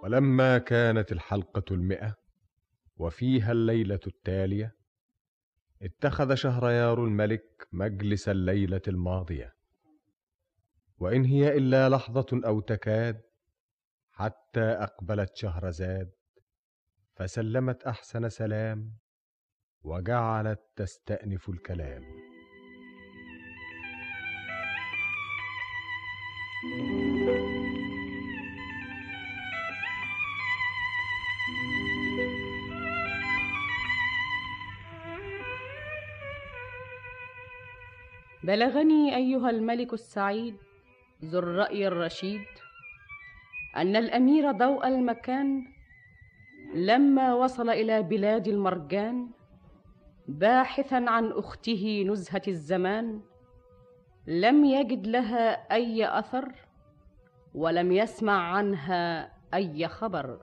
ولما كانت الحلقة المئة وفيها الليلة التالية اتخذ شهريار الملك مجلس الليلة الماضية وإن هي إلا لحظة أو تكاد حتى أقبلت شهرزاد فسلمت أحسن سلام وجعلت تستأنف الكلام بلغني ايها الملك السعيد ذو الراي الرشيد ان الامير ضوء المكان لما وصل الى بلاد المرجان باحثا عن اخته نزهه الزمان لم يجد لها اي اثر ولم يسمع عنها اي خبر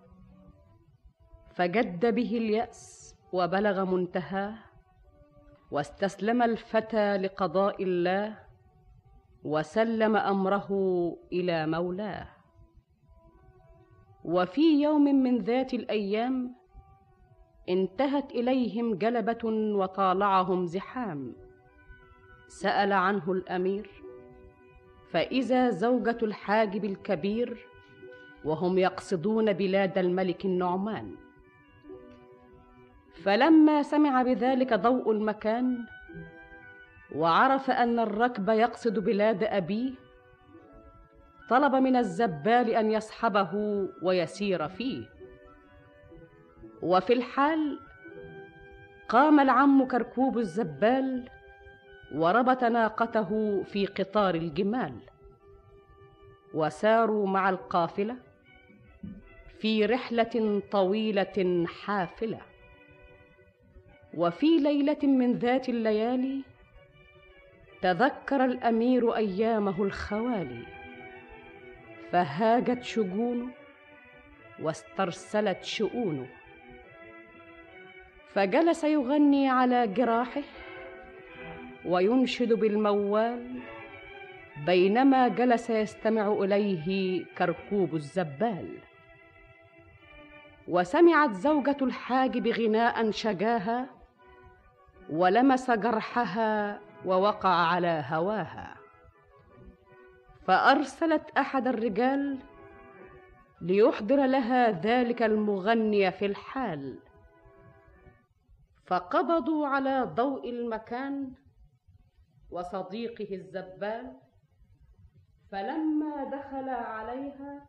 فجد به الياس وبلغ منتهاه واستسلم الفتى لقضاء الله وسلم امره الى مولاه وفي يوم من ذات الايام انتهت اليهم جلبه وطالعهم زحام سال عنه الامير فاذا زوجه الحاجب الكبير وهم يقصدون بلاد الملك النعمان فلما سمع بذلك ضوء المكان وعرف ان الركب يقصد بلاد ابيه طلب من الزبال ان يصحبه ويسير فيه وفي الحال قام العم كركوب الزبال وربط ناقته في قطار الجمال وساروا مع القافله في رحله طويله حافله وفي ليله من ذات الليالي تذكر الامير ايامه الخوالي فهاجت شجونه واسترسلت شؤونه فجلس يغني على جراحه وينشد بالموال بينما جلس يستمع اليه كركوب الزبال وسمعت زوجه الحاجب غناء شجاها ولمس جرحها ووقع على هواها فارسلت احد الرجال ليحضر لها ذلك المغني في الحال فقبضوا على ضوء المكان وصديقه الزبال فلما دخل عليها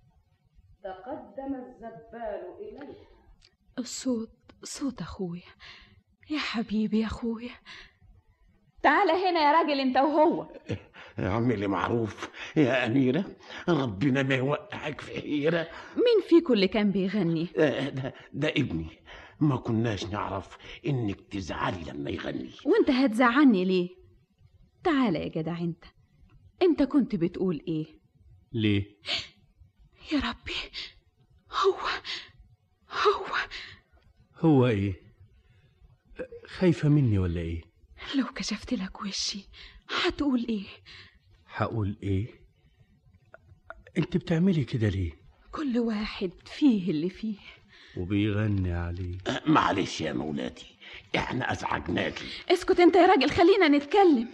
تقدم الزبال اليه الصوت صوت اخويا يا حبيبي يا اخويا تعال هنا يا راجل انت وهو اعملي معروف يا أميرة ربنا ما يوقعك في حيرة مين فيكم اللي كان بيغني ده, ده, ده ابني ما كناش نعرف إنك تزعلي لما يغني وانت هتزعلني ليه تعال يا جدع انت انت كنت بتقول ايه ليه يا ربي هو هو هو ايه خايفة مني ولا ايه لو كشفت لك وشي هتقول ايه هقول ايه انت بتعملي كده ليه كل واحد فيه اللي فيه وبيغني عليه أه، معلش يا مولاتي احنا ازعجناكي اسكت انت يا راجل خلينا نتكلم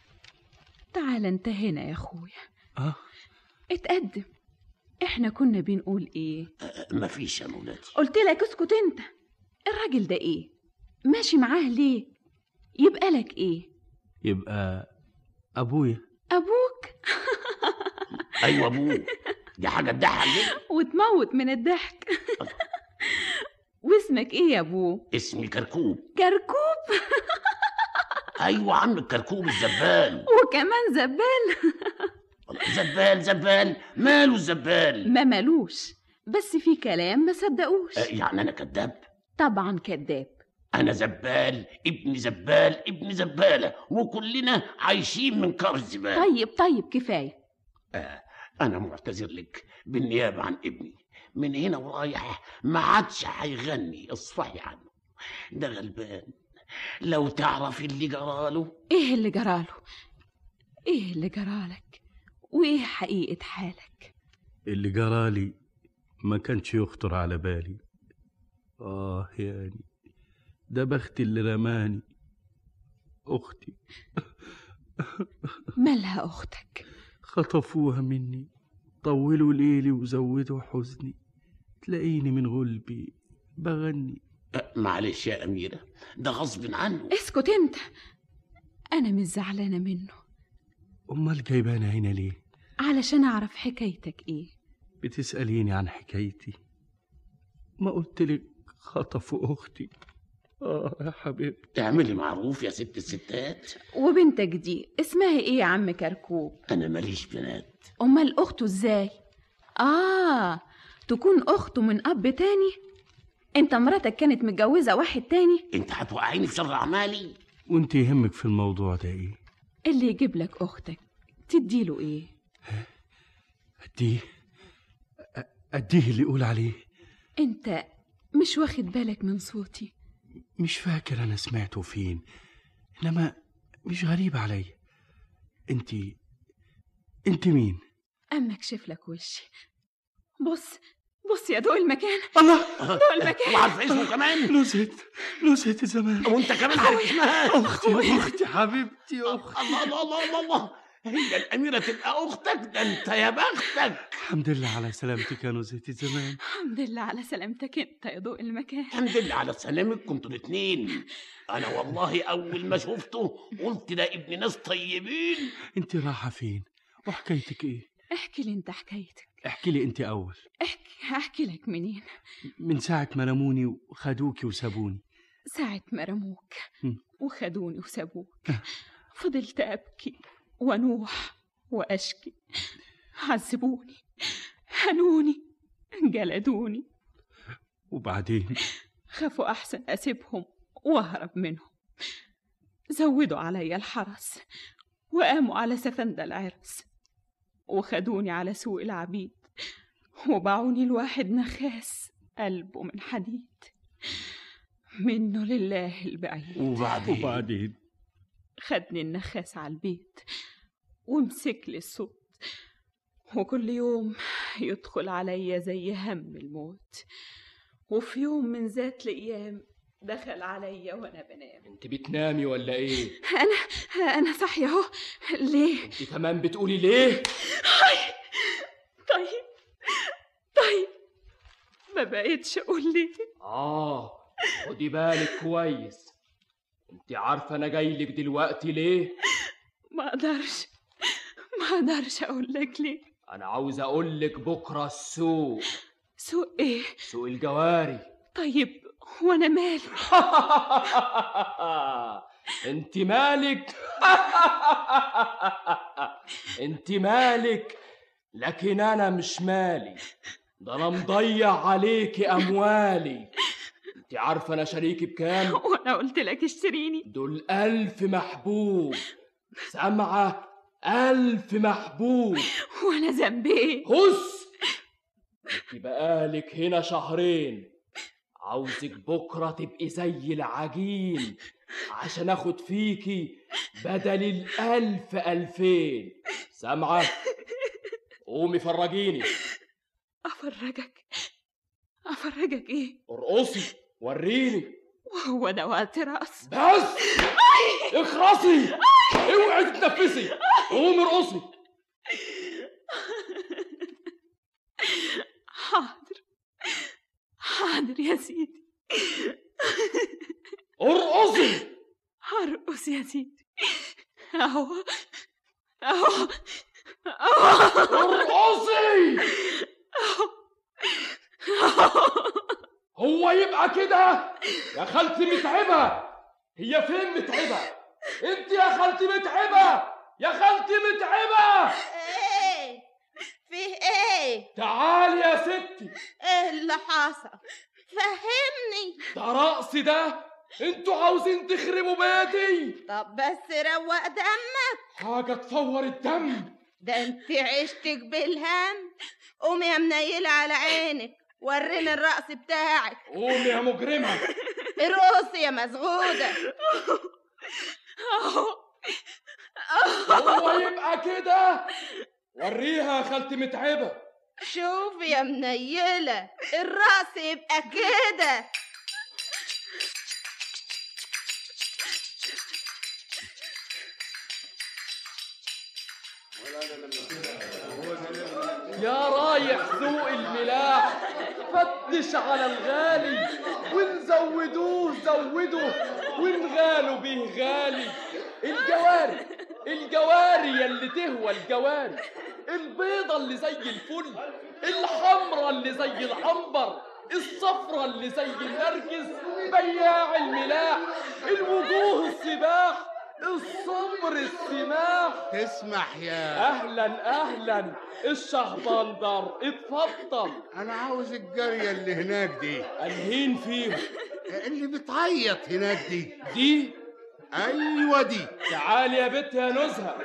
تعال انت هنا يا اخويا اه اتقدم احنا كنا بنقول ايه أه، مفيش يا مولاتي قلت لك اسكت انت الراجل ده ايه ماشي معاه ليه يبقى لك ايه يبقى ابويا ابوك ايوه ابوه دي حاجه تضحك جدا وتموت من الضحك واسمك ايه يا ابوه اسمي كركوب كركوب ايوه عم الكركوب الزبال وكمان زبال زبال زبال ماله الزبال ما ملوش بس في كلام ما صدقوش أه، يعني انا كذاب طبعا كذاب انا زبال ابن زبال ابن زباله وكلنا عايشين من كار الزبال طيب طيب كفايه آه انا معتذر لك بالنيابه عن ابني من هنا ورايح ما عادش هيغني اصفحي عنه ده غلبان لو تعرف اللي جراله ايه اللي جراله ايه اللي جرالك وايه حقيقه حالك اللي جرالي ما كانش يخطر على بالي آه يعني ده بختي اللي رماني أختي مالها أختك خطفوها مني طولوا ليلي وزودوا حزني تلاقيني من غلبي بغني أه، معلش يا أميرة ده غصب عنه اسكت انت أنا مش زعلانة منه أمال جايبانا هنا ليه علشان أعرف حكايتك إيه بتسأليني عن حكايتي ما قلتلك خطفوا أختي آه يا حبيبتي اعملي معروف يا ست الستات وبنتك دي اسمها إيه يا عم كركوب أنا ماليش بنات أمال أخته إزاي آه تكون أخته من أب تاني أنت مراتك كانت متجوزة واحد تاني أنت هتوقعيني في شر أعمالي وانت يهمك في الموضوع ده ايه اللي يجيب لك أختك تديله إيه أديه أ- أديه اللي يقول عليه أنت مش واخد بالك من صوتي مش فاكر أنا سمعته فين إنما مش غريب عليا أنت أنت مين؟ أما أكشف لك وشي بص بص يا دوق المكان الله دوق المكان وعارفة اسمه كمان نزهت نزهت زمان وأنت كمان عارف اسمها أختي أختي حبيبتي أختي الله الله الله الله الله هي الأميرة تبقى أختك ده أنت يا بختك الحمد لله على سلامتك يا نزهة زمان الحمد لله على سلامتك أنت يا دوق المكان الحمد لله على سلامك كنتوا الاتنين أنا والله أول ما شفته قلت ده ابن ناس طيبين أنت رايحة فين؟ وحكايتك إيه؟ احكي لي أنت حكايتك احكي لي أنت أول احكي هحكي لك منين من ساعة ما رموني وخدوكي وسابوني ساعة ما رموك هم. وخدوني وسابوك فضلت أبكي ونوح وأشكي عذبوني هنوني جلدوني وبعدين خافوا أحسن أسيبهم وأهرب منهم زودوا علي الحرس وقاموا على سفند العرس وخدوني على سوق العبيد وباعوني لواحد نخاس قلبه من حديد منه لله البعيد وبعدين وبعدين خدني النخاس على البيت ومسك لي الصوت وكل يوم يدخل عليا زي هم الموت وفي يوم من ذات الأيام دخل عليا وأنا بنام انت بتنامي ولا ايه أنا أنا صاحية أهو ليه؟ انت كمان بتقولي ليه طيب طيب ما بقيتش أقول ليه اه خدي بالك كويس انت عارفه انا جاي لك دلوقتي ليه ما أقدرش ما أقدرش أقول لك ليه انا عاوز اقول لك بكره السوق سوق إيه؟ سوق الجواري طيب وأنا مالي انت مالك انت مالك لكن انا مش مالي ده انا مضيع عليكي اموالي انت عارفه انا شريكي بكام وأنا قلت لك اشتريني دول ألف محبوب سامعة ألف محبوب وأنا ذنبي إيه؟ هس انت بقالك هنا شهرين عاوزك بكرة تبقي زي العجين عشان اخد فيكي بدل الألف ألفين سامعة قومي فرجيني أفرجك أفرجك إيه؟ ارقصي وريني وهو ده وقت رقص بس اخرسي اوعي تتنفسي قومي ارقصي حاضر حاضر يا سيدي ارقصي هرقص يا سيدي أهو أهو أهو ارقصي هو يبقى كده يا خالتي متعبة هي فين متعبة انت يا خالتي متعبة يا خالتي متعبة ايه فيه ايه تعالي يا ستي ايه اللي حصل فهمني ده رقص ده انتوا عاوزين تخربوا بيتي طب بس روق دمك حاجة تفور الدم ده انت عشتك بالهم قومي يا منيلة على عينك وريني الرقص بتاعك قومي يا مجرمة ارقصي يا مسغودة أهو هو يبقى كده وريها يا خالتي متعبة شوف يا منيلة الرأس يبقى كده يا رايح سوق الملاح فتش على الغالي ونزودوه زودوه ونغالوا بيه غالي الجواري الجواري يلي تهوى الجواري البيضة اللي زي الفل الحمرة اللي زي العنبر الصفرة اللي زي النرجس بياع الملاح الوجوه السباح الصبر السماح تسمح يا اهلا اهلا الشهبندر اتفضل انا عاوز الجارية اللي هناك دي الهين فيهم اللي بتعيط هناك دي دي ايوه دي تعالي يا بت يا نزهه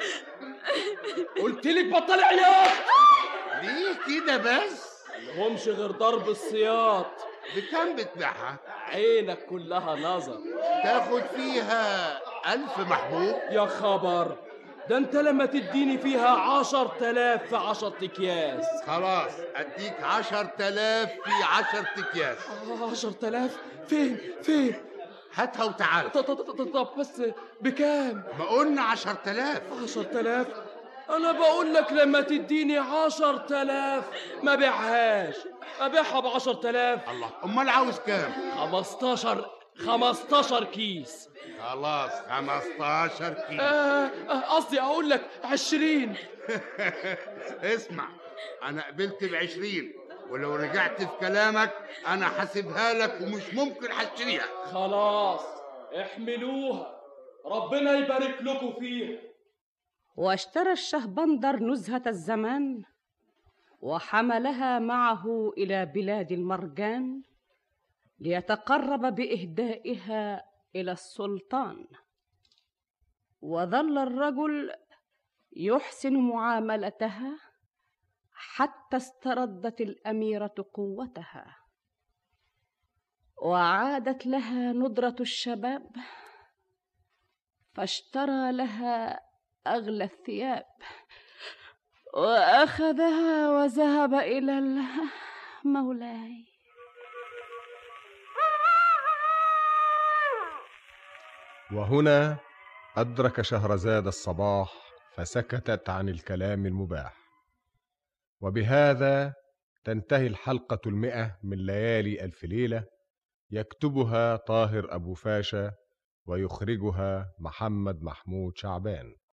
قلت لك بطلي عياط ليه كده بس ملهمش غير ضرب السياط بكم بتبيعها عينك كلها نظر تاخد فيها ألف محبوب يا خبر ده انت لما تديني فيها عشر تلاف في عشر اكياس خلاص اديك عشر تلاف في عشر اكياس عشر تلاف فين فين هاتها وتعال ط- ط- ط- طب بس بكام ما قلنا عشر تلاف عشر تلاف انا بقول لك لما تديني عشر تلاف ما بيعهاش ابيعها بعشر تلاف الله امال عاوز كام خمستاشر خمستاشر كيس خلاص خمستاشر كيلو آه، آه، قصدي اقول لك عشرين اسمع انا قبلت بعشرين ولو رجعت في كلامك انا حاسبها لك ومش ممكن هشتريها خلاص احملوها ربنا يبارك لكم فيها واشترى الشهبندر نزهة الزمان وحملها معه إلى بلاد المرجان ليتقرب بإهدائها إلى السلطان وظل الرجل يحسن معاملتها حتى استردت الأميرة قوتها وعادت لها ندرة الشباب فاشترى لها أغلى الثياب وأخذها وذهب إلى ال- مولاي وهنا أدرك شهرزاد الصباح فسكتت عن الكلام المباح وبهذا تنتهي الحلقة المئة من ليالي ألف ليلة يكتبها طاهر أبو فاشا ويخرجها محمد محمود شعبان